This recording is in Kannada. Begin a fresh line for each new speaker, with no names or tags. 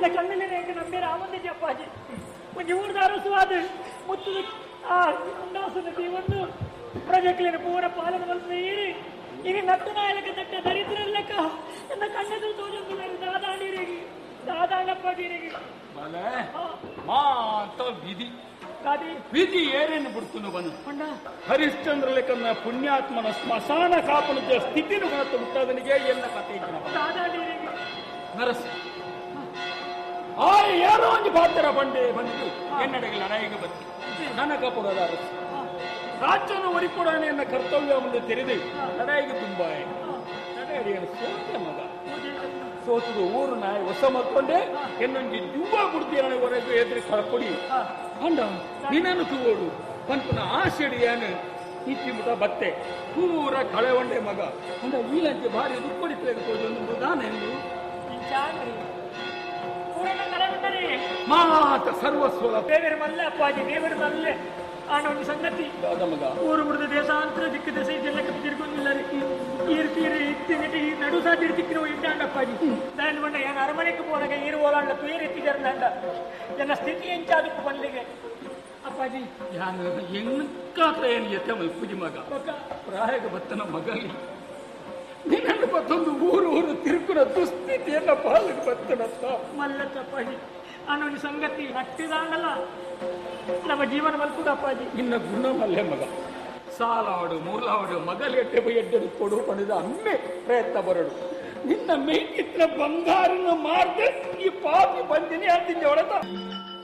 ನಿನ್ನ ಕಣ್ಣಿನ ನಂಬಿ ರಾಮಂದಿದ್ದೆ ಅಪ್ಪಾಜಿ ಒಂದು ಊರ್ದ ಅರಸುವಾದ ಮುತ್ತದ ಆ ಉಲ್ಲಾಸದ ಒಂದು ಪ್ರಜೆಕ್ಲಿನ ಪೂರ ಪಾಲನ ಮಲ್ಪೇರಿ ಇനി ನಟ್ಟನಾಯಕ ತಟ್ಟ ದರಿದ್ರಲ್ಲಕ ಎನ್ನ ಕಣ್ಣೆದುರು ತೋಜೊಂದು ದಾದಾಂಡಿರಿಗೆ ದಾದಾಂಡಪ್ಪಾಜಿರಿಗೆ
ಬಲೆ ಮಾತ ವಿಧಿ
ಗಾದಿ
ವಿಧಿ ಏನೇನು ಬಿಡ್ತು ಬನ್ನು
ಅಣ್ಣ
ಹರಿಶ್ಚಂದ್ರ ಲೆಕ್ಕನ ಪುಣ್ಯಾತ್ಮನ ಸ್ಮಶಾನ ಕಾಪನದ ಸ್ಥಿತಿನ ಮಾತು ಬಿಟ್ಟದನಿಗೆ ಎಲ್ಲ ಕಥೆ ಇದ್ದಿನ
ದಾದಾಂಡಿರಿಗೆ
ನರಸ ಆ ಯಾರೋ ಒಂದು ಪಾತ್ರ ಬಂಡೆ ಬಂದು ಎನ್ನಡೆಗೆ ಲಡಾಯಿಗೆ ಬಂತು ನನಗ ಪುರದ ಅರಸು ರಾಜ್ಯನ ಒರಿಕೊಡನೆ ಎನ್ನ ಕರ್ತವ್ಯ ಮುಂದೆ ತೆರೆದು ಲಡಾಯಿಗೆ ತುಂಬಾ ಲಡಾಯಿಯನ್ನು ಸೋತೆ ಮಗ ಸೋತದು ಊರು ನಾಯಿ ಹೊಸ ಮಕ್ಕೊಂಡೆ ಎನ್ನೊಂದು ದುವ್ವ ಬಿಡ್ತೀರ ಹೊರಗೆ ಎದುರು ಕಳ್ಕೊಡಿ ಅಂಡ ನಿನ್ನನ್ನು ತೂಗೋಡು ಪಂಪನ ಆಸೆಡಿ ಏನು ಇಚ್ಚಿ ಮುಟ ಬತ್ತೆ ಪೂರ ಕಳೆವಂಡೆ ಮಗ ಅಂದ ಈಲಂಚೆ ಭಾರಿ ದುಪ್ಪಡಿ ತೆಗೆದುಕೊಂಡು ಒಂದು ಮೃದಾನ ಎಂದು
ಚಾಂದ್ರಿ ಪೂರಣ ಕಳೆದರೆ
ಮಾತ ಸರ್ವಸ್ವದ
ದೇವರ ಮಲ್ಲೆ ಅಪ್ಪಾಜಿ ದೇವರ ಮಲ್ಲೆ ಆನ ಒಂದು ಸಂಗತಿ
ಪೇದ ಮಗ
ಊರು ಬಿಡದ ದೇಶಾಂತರ ದಿಕ್ಕು ದೆಸೆ ಇದೆಲ್ಲ ತಿರ್ಗೊಂಡಿಲ್ಲ ಈರ್ ತೀರಿ ಇತ್ತಿನಿಟ್ಟು ಈ ನಡು ಸಾಧ್ಯ ತಿಕ್ಕಿನ ಇಟ್ಟಾಂಡಪ್ಪಾಜಿ ನಾನು ಬಂಡ ಏನು ಅರಮನೆಗೆ போனாங்க ಈರು ಓಲಾಂಡ ತುಯರ್ ಎತ್ತಿದ್ದಾರಂಡ ಎನ್ನ ಸ್ಥಿತಿ ಎಂಚಾದಕ್ಕೆ ಬಂದಿಗೆ ಅಪ್ಪಾಜಿ
ಯಾನು ಎಂಕಾತ್ರ ಏನು ಎತ್ತೆ ಮಲ್ಪುಜಿ ಮಗ
ಪಕ್ಕ
ಪ್ರಾಯಗ ಬತ್ತನ ಮಗಲಿ ನಿನ್ನನ್ನು ಮತ್ತೊಂದು ಊರು ಊರು ತಿರುಕುನ ದುಸ್ಥಿತಿಯನ್ನ ಪಾಲಿಗೆ ಬತ್ತನತ್ತ
ಮಲ್ಲತ್ತ ಅಪ್ಪಾಜಿ ಆನ ಒಂದು ಸಂಗತಿ ನಟ್ಟಿದಾಂಡಲ್ಲ ನಮ್ಮ ಜೀವನ ಮಲ್ಪುದ ಅಪ್ಪಾಜಿ
ನಿನ್ನ ಗುಣಮಲ್ಲೇ ಮಗ ಸಾಲಾಡು ಮೂಲಾಡು ಮಗಲೆಟ್ಟೆ ಎಡ್ಡೆಡು ಕೊಡು ಪಡೆದ ಅಮ್ಮೆ ಪ್ರಯತ್ನ ಬರಡು ನಿನ್ನ ಮೇಕಿತ್ರ ಬಂಗಾರನ ಮಾರ್ಗ ಈ ಪಾಪಿ ಬಂದಿನಿ ಅಂತಿದ್ದೆ ಹೊಡೆದ